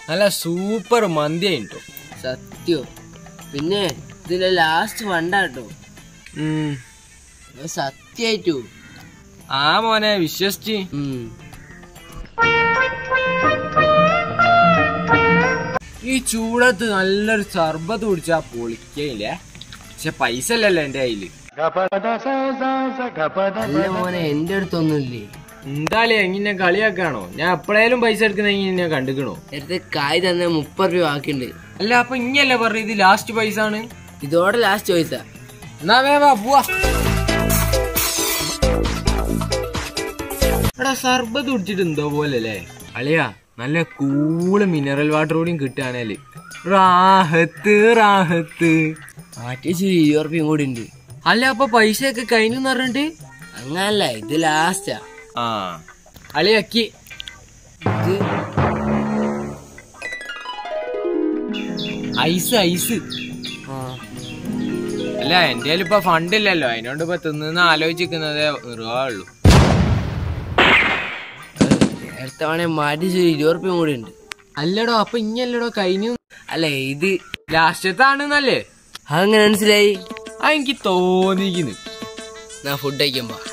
നല്ല സൂപ്പർ മന്തിയായിട്ടോ സത്യോ പിന്നെ ഇതിലെ ലാസ്റ്റ് ഫണ്ടാട്ടോ സത്യായിട്ടു ആ മോനെ വിശ്വസിച്ച് ഈ ചൂടത്ത് നല്ലൊരു സർബത്ത് കുടിച്ചാ പൊളിക്കയില്ലേ പക്ഷെ പൈസ അല്ലല്ലോ എന്റെ കയ്യില് അല്ല മോനെ എന്റെ അടുത്തൊന്നുമില്ലേ എന്തായാലും എങ്ങനെ കളിയാക്കാണോ ഞാൻ എപ്പോഴേലും പൈസ എടുക്കുന്നെങ്കിൽ എന്നെ കണ്ടുക്കണോ നേരത്തെ കായ് തന്നെ മുപ്പത് രൂപ ബാക്കിയുണ്ട് അല്ല അപ്പൊ ഇങ്ങല്ലേ പറഞ്ഞ ഇത് ലാസ്റ്റ് പൈസ ആണ് ഇതോടെ ലാസ്റ്റ് ചോയ്സാ എന്നാ വേവാ പോവാ എടാ സർബത്ത് കുടിച്ചിട്ട് എന്തോ പോലെ അല്ലേ അളിയാ നല്ല കൂള് മിനറൽ വാട്ടർ കൂടിയും കിട്ടുകയാണേല് റാഹത്ത് റാഹത്ത് മാറ്റി ഇരുപത് റുപ്യം കൂടി ഉണ്ട് അല്ല അപ്പൊ പൈസ ഒക്കെ കഴിഞ്ഞു പറഞ്ഞിട്ട് അങ്ങനല്ല ഇത് ലാസ്റ്റാ ആ അളിയാക്കി ഇത് ഐസ് ഐസ് ആ അല്ല എന്റെ കയ്യിൽ ഇപ്പൊ ഫണ്ട് ഇല്ലല്ലോ അതിനോണ്ട് ഇപ്പൊ തിന്നുന്ന ആലോചിക്കുന്നതേ നിർവാഹുള്ളൂ നേരത്തെ വേണേ മാറ്റി ഇരുപത് റുപ്യം കൂടി ഉണ്ട് അല്ലടോ അപ്പൊ ഇങ്ങല്ലടോ കഴിഞ്ഞു അല്ല ഇത് ലാസ്റ്റത്താണെന്നല്ലേ അങ്ങനെ മനസ്സിലായി ആ എനിക്ക് തോന്നിക്കുന്നു ഞാൻ ഫുഡ് കഴിക്കാൻ പോവാ